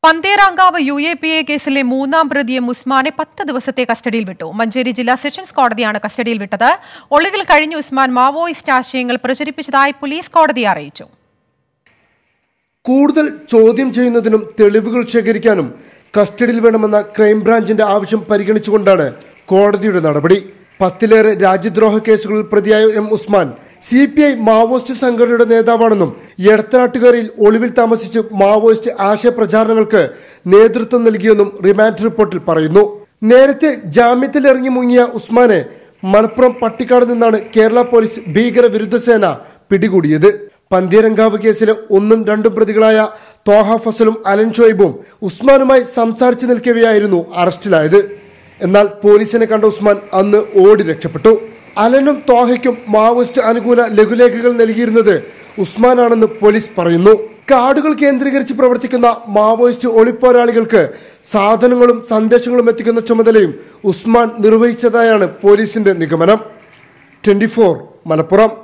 പന്തേരാങ്കാവ് U A P A കേസിലെ മൂന്നാം പ്രതിയെ ഉസ്മാനെ പത്ത് ദിവസത്തെ കസ്റ്റഡിയിൽ വിട്ടു മഞ്ചേരി ജില്ലാ സെഷൻസ് കോടതിയാണ് കസ്റ്റഡിയിൽ വിട്ടത് ഒളിവിൽ കഴിഞ്ഞ ഉസ്മാൻ മാവോയിസ്റ്റ് ആശയങ്ങൾ പ്രചരിപ്പിച്ചതായി പോലീസ് കോടതിയെ അറിയിച്ചു കൂടുതൽ ചോദ്യം ചെയ്യുന്നതിനും തെളിവുകൾ ശേഖരിക്കാനും കസ്റ്റഡിയിൽ വേണമെന്ന ക്രൈംബ്രാഞ്ചിന്റെ ആവശ്യം പരിഗണിച്ചുകൊണ്ടാണ് കോടതിയുടെ നടപടി പത്തിലേറെ രാജ്യദ്രോഹ കേസുകളിൽ പ്രതിയായ M Usman C P I Maoist സംഘടനയുടെ നേതാവാണെന്നും എടത്തനാട്ടുകാരിൽ ഒളിവിൽ താമസിച്ച് മാവോയിസ്റ്റ് ആശയപ്രചാരണങ്ങൾക്ക് നേതൃത്വം നൽകിയെന്നും റിമാൻഡ് റിപ്പോർട്ടിൽ പറയുന്നു നേരത്തെ ജാമ്യത്തിൽ ഇറങ്ങി മുങ്ങിയ ഉസ്മാനെ മലപ്പുറം പട്ടിക്കാട് നിന്നാണ് കേരള പോലീസ് ഭീകര വിരുദ്ധ സേന പിടികൂടിയത് പന്തീരങ്കാവ് കേസിലെ ഒന്നും രണ്ടും പ്രതികളായ തോഹ ഫസലും അലൻ ഷോയിബും ഉസ്മാനുമായി സംസാരിച്ചു നിൽക്കവെയായിരുന്നു അറസ്റ്റിലായത് എന്നാൽ പോലീസിനെ കണ്ട ഉസ്മാൻ അന്ന് ഓടി രക്ഷപ്പെട്ടു അലനും തോഹയ്ക്കും മാവോയിസ്റ്റ് അനുകൂല ലഘുലേഖകൾ നൽകിയിരുന്നത് ഉസ്മാനാണെന്ന് പോലീസ് പറയുന്നു കാടുകൾ കേന്ദ്രീകരിച്ച് പ്രവർത്തിക്കുന്ന മാവോയിസ്റ്റ് ഒളിപ്പോരാളികൾക്ക് സാധനങ്ങളും സന്ദേശങ്ങളും എത്തിക്കുന്ന ചുമതലയും ഉസ്മാൻ നിർവഹിച്ചതായാണ് പോലീസിന്റെ നിഗമനം ട്വന്റി മലപ്പുറം